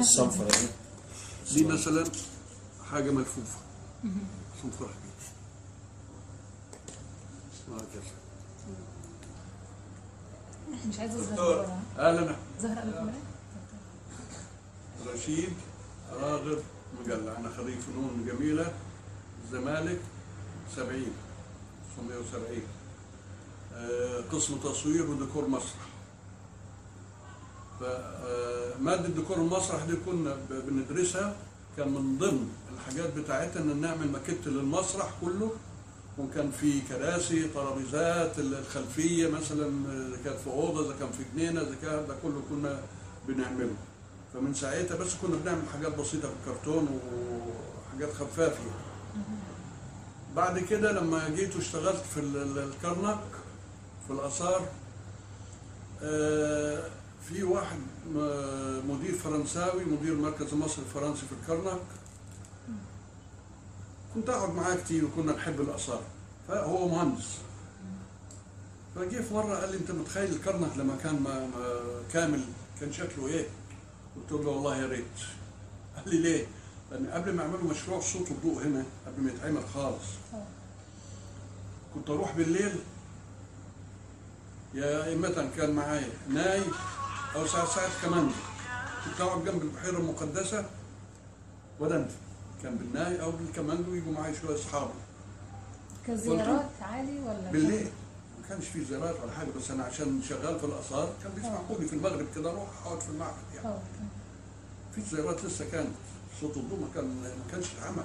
الصنفرة دي دي مثلا حاجة ملفوفة صنفرة كده وهكذا مش عايزه دكتور الزهره اهلا زهره قبل كده رشيد راغب مقلع انا خريج فنون جميله الزمالك 70 1970 آه، قسم تصوير وديكور مسرح فمادة ديكور المسرح دي كنا ب- بندرسها كان من ضمن الحاجات بتاعتنا ان نعمل ماكيت للمسرح كله وكان في كراسي ترابيزات الخلفيه مثلا اذا كانت في اوضه اذا كان في جنينه اذا كان ده كله كنا بنعمله فمن ساعتها بس كنا بنعمل حاجات بسيطه بالكرتون وحاجات خفافه بعد كده لما جيت واشتغلت في ال- ال- الكرنك في الاثار آه، في واحد م- مدير فرنساوي مدير مركز مصر الفرنسي في الكرنك كنت اقعد معاه كتير وكنا نحب الاثار فهو مهندس فجه في مره قال لي انت متخيل الكرنك لما كان ما ما كامل كان شكله ايه؟ قلت له والله يا ريت قال لي ليه؟ لان قبل ما يعملوا مشروع صوت والضوء هنا قبل ما يتعمل خالص كنت اروح بالليل يا إما كان معايا ناي او ساعات ساعات كمان كنت اقعد جنب البحيره المقدسه ودنت كان بالناي او بالكماندو يجوا معايا شويه اصحابي كزيارات عالي ولا بالليل ما كانش في زيارات ولا حاجه بس انا عشان شغال في الاثار كان بيسمحوا لي في المغرب كده اروح اقعد في المعبد يعني اه في زيارات لسه كانت صوت الضوء ما كان ما كانش اتعمل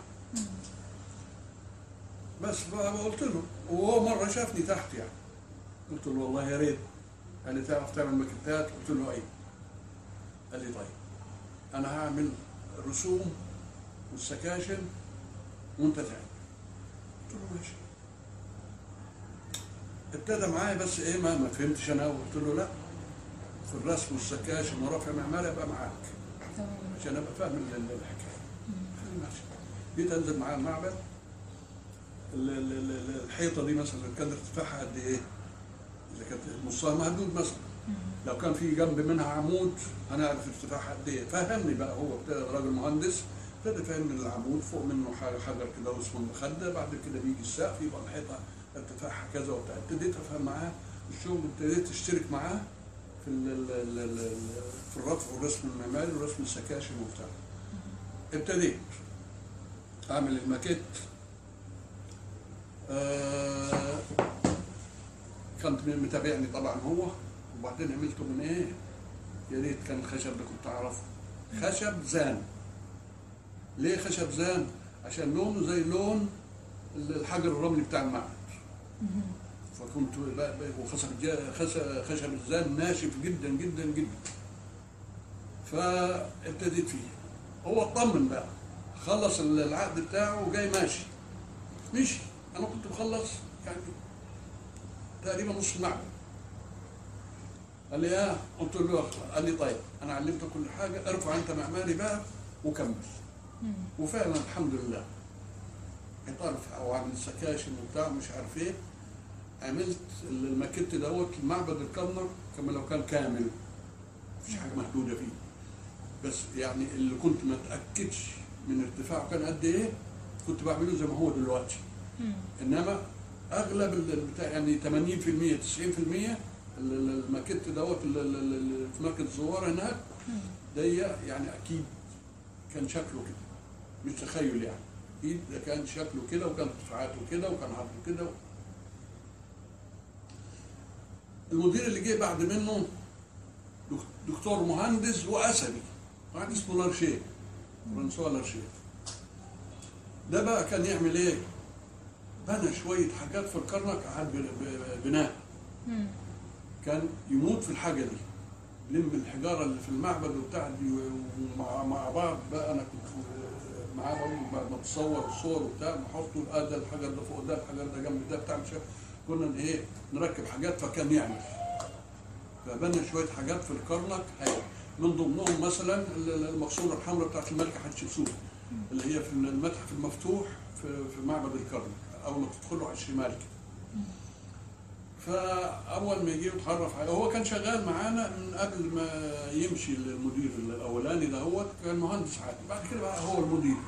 بس فقلت له وهو مره شافني تحت يعني قلت له والله يا ريت قال لي تعرف تعمل ماكيتات قلت له ايه قال لي طيب انا هعمل رسوم والسكاشن وانت تعمل قلت له ماشي ابتدى معايا بس ايه ما ما فهمتش انا قلت له لا في الرسم والسكاشن ورفع معماري ابقى معاك تمام عشان ابقى فاهم ال- ال- الحكايه قال لي ماشي جيت انزل معاه المعبد ال- ال- ال- ال- الحيطه دي مثلا كان ارتفاعها قد ايه؟ اذا كانت نصها مهدود مثلا لو كان في جنب منها عمود هنعرف ارتفاعها قد ايه فهمني بقى هو ابتدى راجل مهندس ابتدى فهمني العمود فوق منه ح- حجر كده اسمه المخده بعد كده بيجي السقف يبقى الحيطه ارتفاعها كذا وبتاع ابتديت افهم معاه الشغل ابتديت اشترك معاه في ال ال ال ال ال في الرفع والرسم المعماري ورسم السكاشن وبتاع ابتديت اعمل الماكيت آه كان متابعني طبعا هو وبعدين عملته من ايه؟ يا ريت كان الخشب ده كنت اعرفه خشب زان ليه خشب زان؟ عشان لونه زي لون الحجر الرملي بتاع المعبد فكنت ب- ب- وخشب الجا- خش- خشب الزان ناشف جدا جدا جدا فابتديت فيه هو اطمن بقى خلص العقد بتاعه وجاي ماشي مشي انا كنت مخلص يعني تقريبا نص المعبد قال لي اه قلت له أخ- قال لي طيب انا علمتك كل حاجه ارفع انت معماري بقى وكمل وفعلا الحمد لله حيطان وعمل سكاشن وبتاع مش عارف ايه عملت الماكيت دوت المعبد الكرنك كما لو كان كامل مفيش حاجه محدوده فيه بس يعني اللي كنت ما اتاكدش من ارتفاعه كان قد ايه كنت بعمله زي ما هو دلوقتي انما اغلب ال- البتاع يعني 80% 90% ال- ال- الماكيت دوت ال- ال- ال- في مركز الزوار هناك ده يعني اكيد كان شكله كده مش تخيل يعني اكيد ده كان شكله كده وكان ارتفاعاته كده وكان عرضه كده المدير اللي جه بعد منه دك- دكتور مهندس واسبي واحد اسمه لارشيه فرانسوا لارشيه ده بقى كان يعمل ايه؟ بنى شويه حاجات في الكرنك على الب- ب- بناء كان يموت في الحاجه دي لم الحجاره اللي في المعبد وبتاع دي ومع مع بعض بقى انا كنت معاه برضه بعد ما تصور الصور وبتاع نحطه اه ده الحجر ده فوق ده الحجر ده جنب ده بتاع مش عارف. كنا ايه نركب حاجات فكان يعمل فبنى شويه حاجات في الكرنك هاي من ضمنهم مثلا المقصوره الحمراء بتاعت الملكه حتشبسوت اللي هي في المتحف المفتوح في في معبد الكرنك اول ما تدخله على الشمال كده فاول ما يجي يتعرف عليه هو كان شغال معانا من قبل ما يمشي المدير الاولاني دهوت كان مهندس عادي بعد كده بقى هو المدير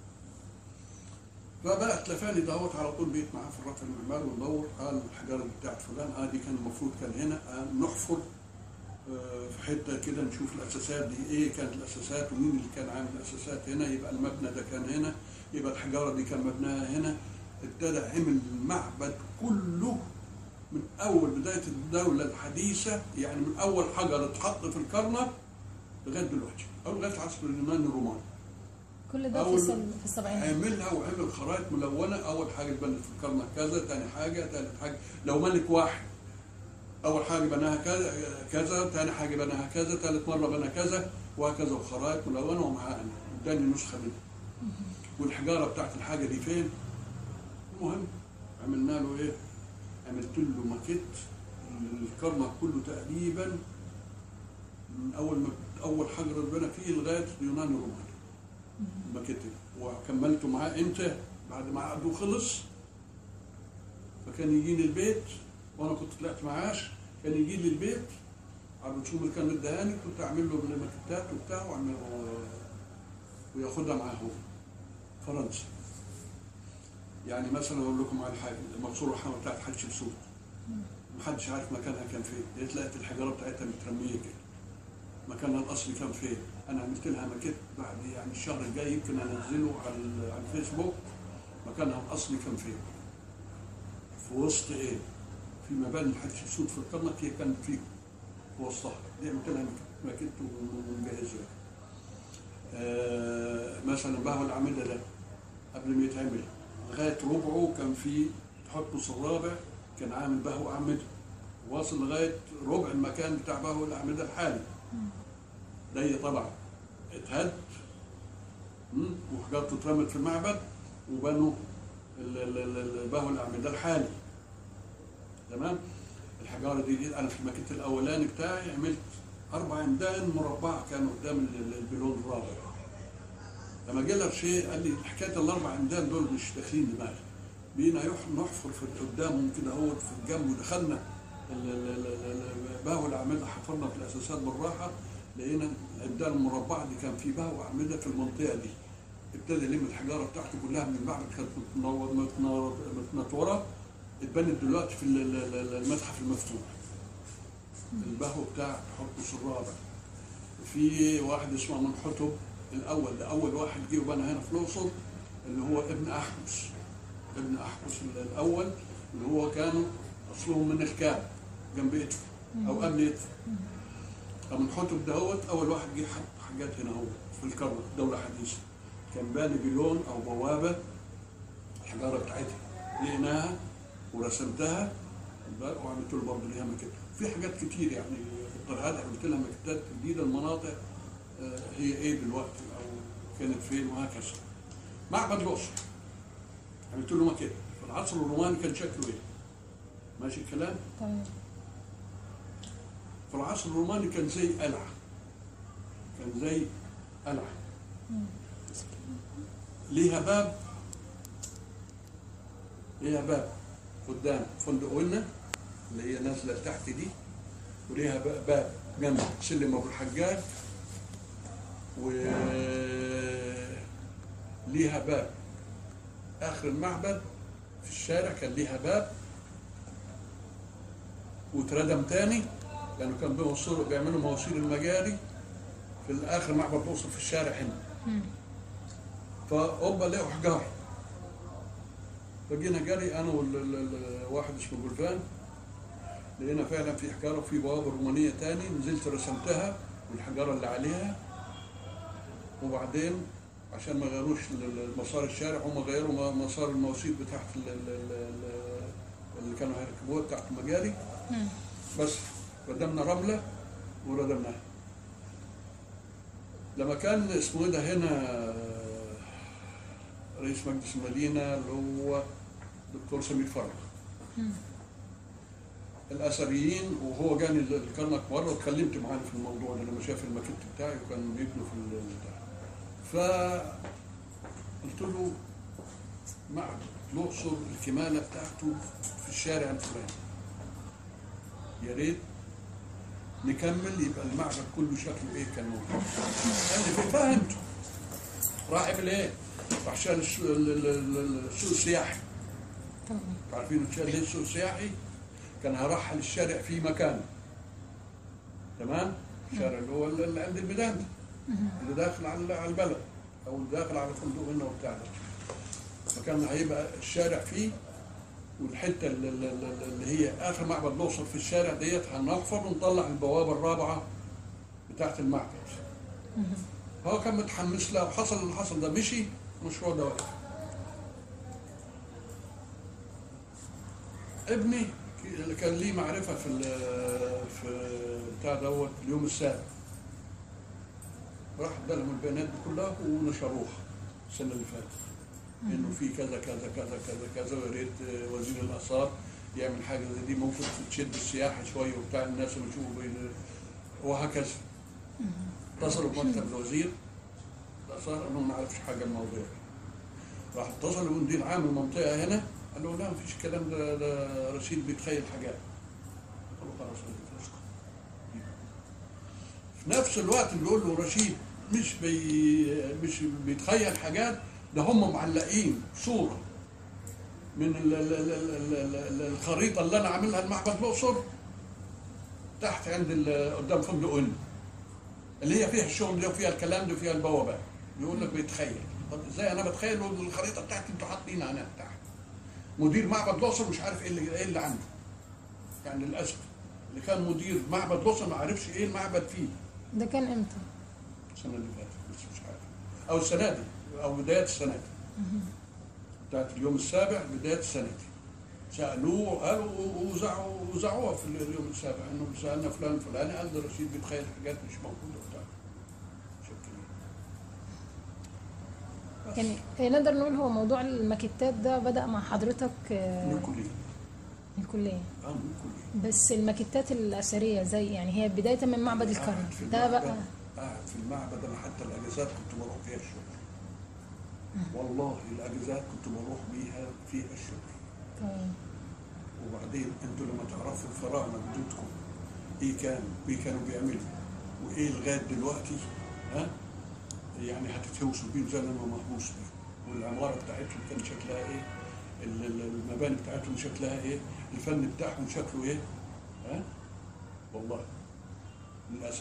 فبقى تلفاني دهوت على طول بقيت معاه في الرفع المعماري وندور قال الحجاره دي بتاعت فلان اه دي كان المفروض كان هنا آه نحفر آه في حته كده نشوف الاساسات دي ايه كانت الاساسات ومين اللي كان عامل الاساسات هنا يبقى المبنى ده كان هنا يبقى الحجاره دي كان مبناها هنا ابتدى عمل المعبد كله من اول بدايه الدوله الحديثه يعني من اول حجر اتحط في الكرنك لغايه دلوقتي او لغايه العصر اليوناني الروماني كل ده في أول- السل- في السبعينات عملها وعمل خرائط ملونه اول حاجه اتبنت في الكرنك كذا ثاني حاجه ثالث حاجه لو ملك واحد اول حاجه بناها كذا كذا ثاني حاجه بناها كذا ثالث مره بنى كذا وهكذا وخرائط ملونه ومعاه انا اداني نسخه منها والحجاره بتاعت الحاجه دي فين المهم عملنا له ايه عملت له ماكيت الكرنك كله تقريبا من اول ما اول حجر اتبنى فيه لغايه اليوناني الروماني الماكيت وكملته معاه امتى بعد ما عقده خلص فكان يجيني البيت وانا كنت طلعت معاش كان يجي لي البيت على الرسوم اللي كان مدهاني كنت اعمل له الماكيتات وبتاع واعمل وياخدها معاه هو فرنسا يعني مثلا اقول لكم على حاجه المقصوره الحمراء بتاعت حج بسوط محدش عارف مكانها كان فين لقيت لقيت الحجاره بتاعتها مترميه كده مكانها الاصلي كان فين انا عملت لها ماكيت بعد يعني الشهر الجاي يمكن انزله على ال- على الفيسبوك مكانها الاصلي كان فين في وسط ايه في مباني الحج بسوط في الكرنك هي كانت فيه في وسطها دي عملت لها ماكيت ومجهزها آه مثلا بهو الاعمده ده قبل ما يتعمل لغايه ربعه كان في تحطه الرابع كان عامل بهو اعمده واصل لغايه ربع المكان بتاع بهو الاعمده الحالي ضيق طبعا اتهد مم، وحجارته اترمت في المعبد وبنوا ال- ال- ال- ال- بهو الاعمده الحالي تمام الحجاره دي, دي انا في الماكيت الاولاني بتاعي عملت اربع عمدان مربعه كانوا قدام ال- ال- البلون الرابع لما جه الارشيه قال لي حكايه الاربع عمدان دول مش داخلين دماغي بقينا يح- نحفر في قدامهم كده هو في الجنب ودخلنا ال- ال- ال- ال- بهو الاعمده حفرنا في الاساسات بالراحه لقينا العمدان المربعه دي كان في بهو اعمده في المنطقه دي ابتدى يلم الحجاره بتاعته كلها من المعبد كانت متنور- متنور- متنطوره اتبنت دلوقتي في ال- ال- ال- المتحف المفتوح البهو بتاع حرقس الرابع في واحد اسمه منحتب الاول ده اول واحد جه وبنى هنا في الاقصر اللي هو ابن احمس ابن احمس الاول اللي هو كانوا اصلهم من الكاب جنب ادفو او قبل ادفو فمنحتب دهوت اول واحد جه حط حاجات هنا هو في الكرنك دوله حديثه كان باني بلون او بوابه الحجاره بتاعتها لقيناها ورسمتها وعملت له برضه ليها ماكيت في حاجات كتير يعني الطرحات عملت لها ماكيتات جديده المناطق آه، هي ايه دلوقتي او كانت فين وهكذا معبد الاقصر عملت له ماكيت في العصر الروماني كان شكله ايه ماشي الكلام تمام في العصر الروماني كان زي قلعه كان زي قلعه ليها باب ليها باب قدام فندق ونا اللي هي نازله تحت دي وليها ب- باب جنب سلم ابو الحجاج و ليها باب اخر المعبد في الشارع كان ليها باب واتردم تاني لانه كان بيوصلوا بيعملوا مواسير المجاري في الاخر معبد الاقصر في الشارع هنا فهم لقوا حجار فجينا جري انا والواحد اسمه جولفان لقينا فعلا في حجاره وفي بوابه رومانيه تاني نزلت رسمتها والحجاره اللي عليها وبعدين عشان ما غيروش ال- ال- مسار الشارع هم غيروا م- مسار المواسير بتاعت ال- ال- ال- ال- اللي كانوا هيركبوها بتاعت المجاري بس ردمنا رمله وردمناها لما كان اسمه ايه ده هنا رئيس مجلس المدينه اللي هو دكتور سمير فرج الاثريين وهو جاني ال- الكرنك مره واتكلمت معاه في الموضوع ده لما شاف الماكيت بتاعي وكان بيبنوا في ال- البتاع ف قلت له معبد الاقصر الكماله بتاعته في الشارع الفلاني يا ريت نكمل يبقى المعبد كله شكله ايه كان موجود قال لي في- فهمته راح يعمل ايه؟ راح شال السوق ال- ال- ال- السوق السياحي تمام عارفين شال ليه السوق السياحي؟ كان هرحل الشارع في مكانه تمام؟ الشارع اللي هو اللي عند الميدان ده اللي داخل على على البلد او اللي داخل على فندق هنا وبتاع ده فكان هيبقى الشارع فيه والحته اللي, اللي, اللي هي اخر معبد الاقصر في الشارع ديت هنحفر ونطلع البوابه الرابعه بتاعت المعبد هو كان متحمس لها وحصل اللي حصل ده مشي المشروع ده وقف ابني اللي كان ليه معرفه في ال- في بتاع دوت اليوم السابع راح ادالهم البيانات دي كلها ونشروها السنه اللي فاتت انه في كذا كذا كذا كذا كذا ويا ريت وزير الاثار يعمل حاجه زي دي ممكن تشد السياحه شويه وبتاع الناس اللي يشوفوا بين- وهكذا اتصلوا بمكتب الوزير الاثار قال لهم ما نعرفش حاجه عن الموضوع راح اتصلوا بمدير عام المنطقه هنا قال له لا مفيش الكلام ده ده رشيد بيتخيل حاجات قال له خلاص أنا اسكت في نفس الوقت اللي بيقول له رشيد مش بي مش بيتخيل حاجات ده هم معلقين صوره من ال ال ال ال ال ال الخريطه اللي انا عاملها لمعبد الاقصر تحت عند ال- قدام فندق ان اللي هي فيها الشغل ده وفيها الكلام ده وفيها البوابات بيقول لك بيتخيل طب ازاي انا بتخيل الخريطه بتاعتي انتوا حاطينها هناك تحت مدير معبد الاقصر مش عارف ايه اللي ايه اللي عنده يعني للاسف اللي كان مدير معبد الاقصر ما عرفش ايه المعبد فيه ده كان امتى؟ السنه اللي فاتت بس مش عارف او السنه دي او بدايه السنه دي بتاعت اليوم السابع بدايه السنه دي سالوه قالوا وزعوا وزعوها في اليوم السابع انه سالنا فلان فلان قال ده رشيد بيتخيل حاجات مش موجوده وبتاع شكرا بس. يعني آه، نقدر نقول هو موضوع الماكيتات ده بدأ مع حضرتك آه، من الكليه من الكلية اه من الكليه بس الماكيتات الأثرية زي يعني هي بداية من معبد الكرم قاعد في ده المعبد- بقى قاعد في المعبد انا حتى الاجازات كنت بروح فيها الشغل والله الاجازات كنت بروح بيها فيها الشغل تمام وبعدين انتوا لما تعرفوا الفراعنه جدودكم ايه كان وايه كانوا بيعملوا وايه لغايه دلوقتي ها يعني هتتهوسوا بيه زي ما أنا مهووس بيه والعماره بتاعتهم كان شكلها ايه ال- ال- المباني بتاعتهم شكلها ايه الفن بتاعهم شكله ايه ها والله للاسف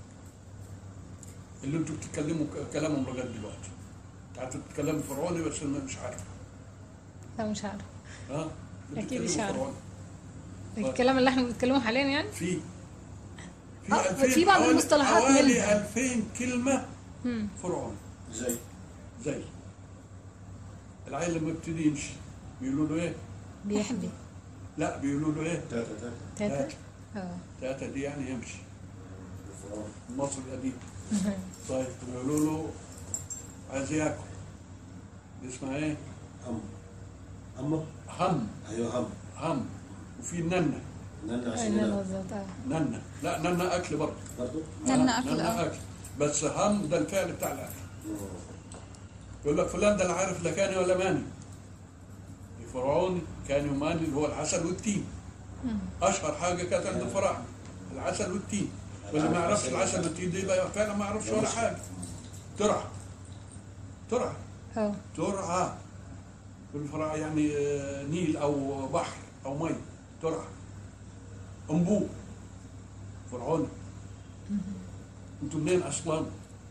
اللي انتوا بتتكلموا ك- كلامهم لغايه دلوقتي انتوا بتتكلموا فرعوني بس انا مش عارف لا مش عارف ها أكيد مش بتتكلموا عارف. فرعوني. الكلام اللي احنا بنتكلمه حاليا يعني في آه، 2000 في بعض حوالي- المصطلحات حوالي منها. 2000 كلمه مم. فرعون زي زي العيل لما يبتدي يمشي بيقولوا له ايه؟ بيحبي لا بيقولوا له ايه؟ تاتا تاتا تاتا اه تاتا دي يعني يمشي الفرعون المصري القديم طيب بيقولوا له عايز ياكل دي اسمها ايه؟ هم هم هم ايوه هم هم وفي ننة نن عشان إننا ننام بالظبط اه ننة لا ننة اكل برضه برضو ننة آه، أكل، ننة آه. اكل بس هم ده الفعل بتاع الاكل يقول لك فلان ده لا عارف لا كاني ولا ماني الفرعوني كان يماني اللي هو العسل والتين اشهر حاجه كانت عند الفراعنه العسل والتين واللي ما يعرفش العسل والتين ده يبقى فعلا ما يعرفش ولا حاجه ترعى ترعى اه ترعى بالفراعنه يعني آه، نيل او بحر او مي ترعى انبوب فرعوني انتوا منين اصلا؟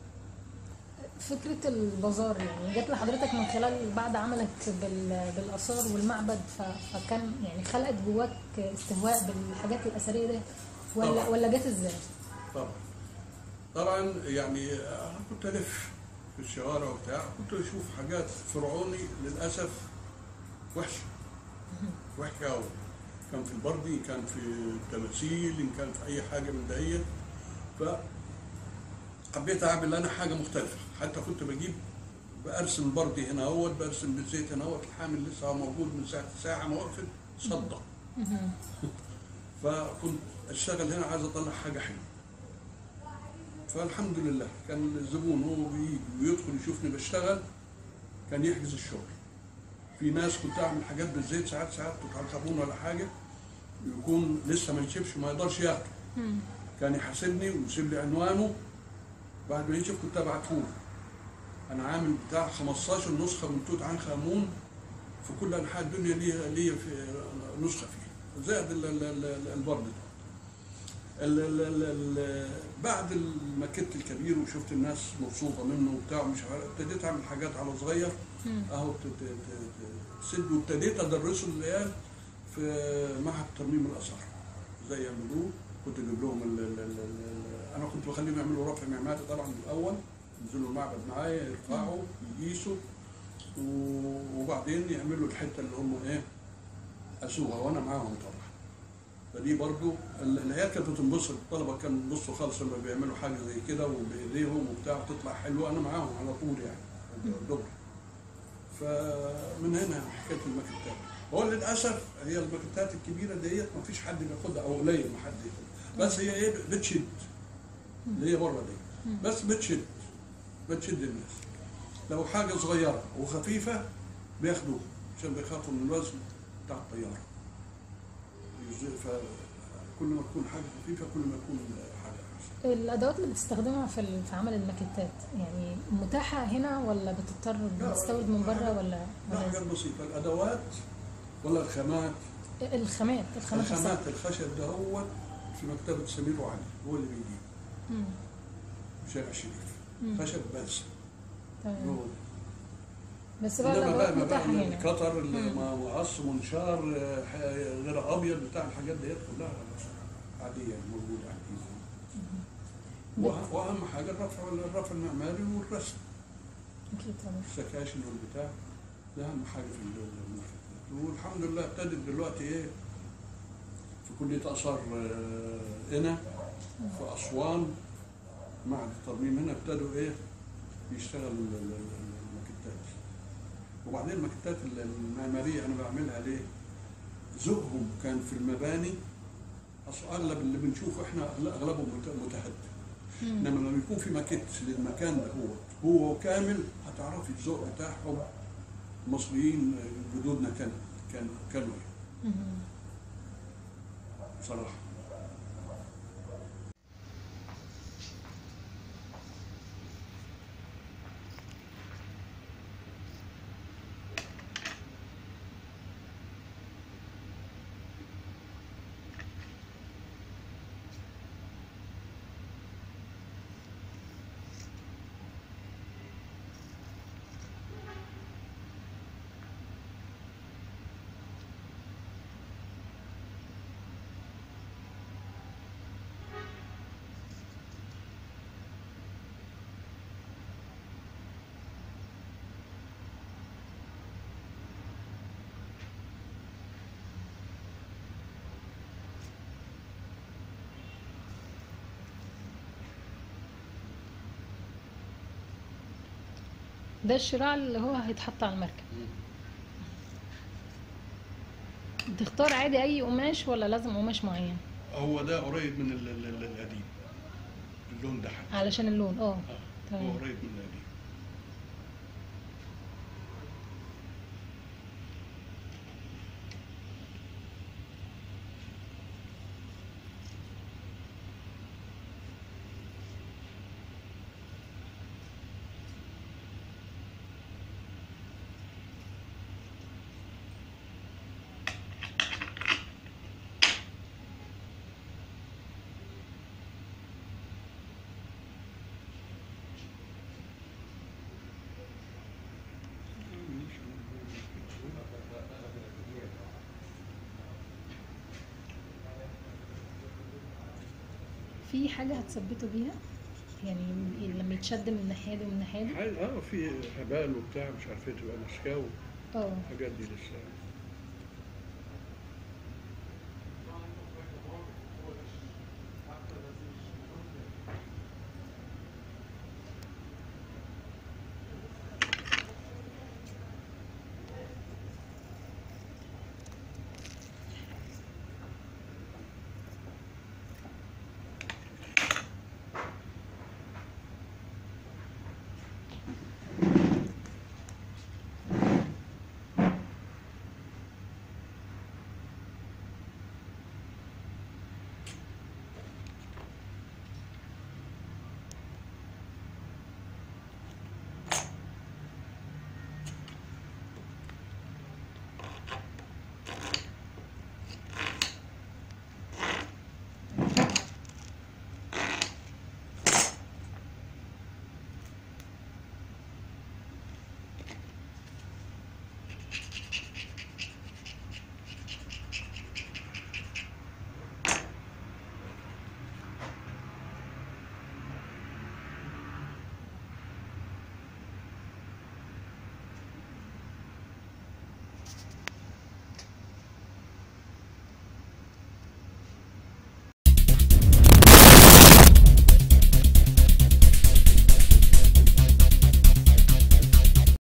فكرة البازار يعني جت لحضرتك من خلال بعد عملك بال- بالآثار والمعبد ف- فكان يعني خلقت جواك استهواء بالحاجات الأثرية دي ولا طبعا. ولا جت ازاي؟ طبعا طبعا يعني انا كنت الف في الشوارع وبتاع كنت اشوف حاجات فرعوني للاسف وحشه وحشه قوي كان في البردي كان في التماثيل ان كان في اي حاجه من دهيت ف حبيت اعمل انا حاجه مختلفه حتى كنت بجيب برسم بردي هنا اهوت برسم بالزيت هنا اهوت الحامل لسه هو موجود من ساعه ساعه ما وقفت صدق فكنت اشتغل هنا عايز اطلع حاجه حلوه فالحمد لله كان الزبون هو بيجي ويدخل يشوفني بشتغل كان يحجز الشغل في ناس كنت اعمل حاجات بالزيت ساعات ساعات كنت على صابون ولا حاجه يكون لسه ما ينشفش ما يقدرش ياخده مم. كان يحاسبني ويسيب لي عنوانه بعد ما ينشف كنت ابعته له انا عامل بتاع 15 نسخه من توت عنخ امون في كل انحاء الدنيا ليا ليا في نسخه فيه زائد ال- ال- ال- البرد ده ال- ال- ال- ال- بعد الماكيت الكبير وشفت الناس مبسوطه منه وبتاع مش عارف ابتديت اعمل حاجات على صغير مم. اهو ت- ت- ت- تسد وابتديت ادرسه للعيال في معهد ترميم الاثار زي يعملوه كنت اجيب لهم ال ال ال ال انا كنت بخليهم يعملوا رفع معماري طبعا الاول ينزلوا المعبد معايا يرفعوا يقيسوا و- وبعدين يعملوا الحته اللي هم ايه قاسوها وانا معاهم طبعا فدي برضو ال- العيال كانت بتنبسط الطلبه كانوا بيبصوا خالص لما بيعملوا حاجه زي كده وبايديهم وبتاع تطلع حلوه انا معاهم على طول يعني دغري فمن هنا حكايه الماكيتات هو للاسف هي الماكيتات الكبيره ديت ما فيش حد بياخدها او قليل ما حد ياخدها بس هي ايه بتشد اللي هي بره دي بس بتشد بتشد الناس لو حاجه صغيره وخفيفه بياخدوها عشان بيخافوا من الوزن بتاع الطياره يز- فكل ما تكون حاجه خفيفه كل ما تكون حاجه احسن الادوات اللي بتستخدمها في ال- في عمل الماكيتات يعني متاحه هنا ولا بتضطر بتستورد من بره ولا لا ولا حاجات بسيطه الادوات ولا الخامات الخامات الخامات نفسها الخامات الخشب ده هو في مكتبة سمير وعلي هو اللي بيجيب مم. في شارع الشريف مم. خشب بس تمام هو بس بقى انما بقى الادوات ما بقى متاحه هنا القطر اللي مم. ما- مقص منشار آه، ح- غير ابيض بتاع الحاجات ديت كلها عاديه موجوده عندي وأه- واهم حاجه الرفع الرفع المعماري والرسم اكيد طبعا السكاشن والبتاع ده اهم حاجه في المنافسات والحمد لله ابتدت دلوقتي ايه في كليه اثار آه، هنا في اسوان معهد الترميم هنا ابتدوا ايه يشتغلوا ال- ال- ال- الماكيتات وبعدين الماكيتات المعماريه انا بعملها ليه؟ ذوقهم كان في المباني اصل اغلب اللي بنشوفه احنا أغل- اغلبهم مت- متهدد مم. انما لما يكون في ماكيت للمكان ده هو هو كامل هتعرفي الذوق بتاعهم المصريين جدودنا كان كان كانوا ايه مم. بصراحه ده الشراع اللي هو هيتحط على المركب تختار عادي اي قماش ولا لازم قماش معين هو ده قريب من ال- ال- ال- القديم اللون ده حتى علشان اللون اه آه، هو تمام قريب من القديم في حاجه هتثبته بيها يعني لما يتشد من الناحيه دي ومن الناحيه دي اه في هبال وبتاع مش عارف ايه تبقى ماسكاه اه والحاجات دي لسه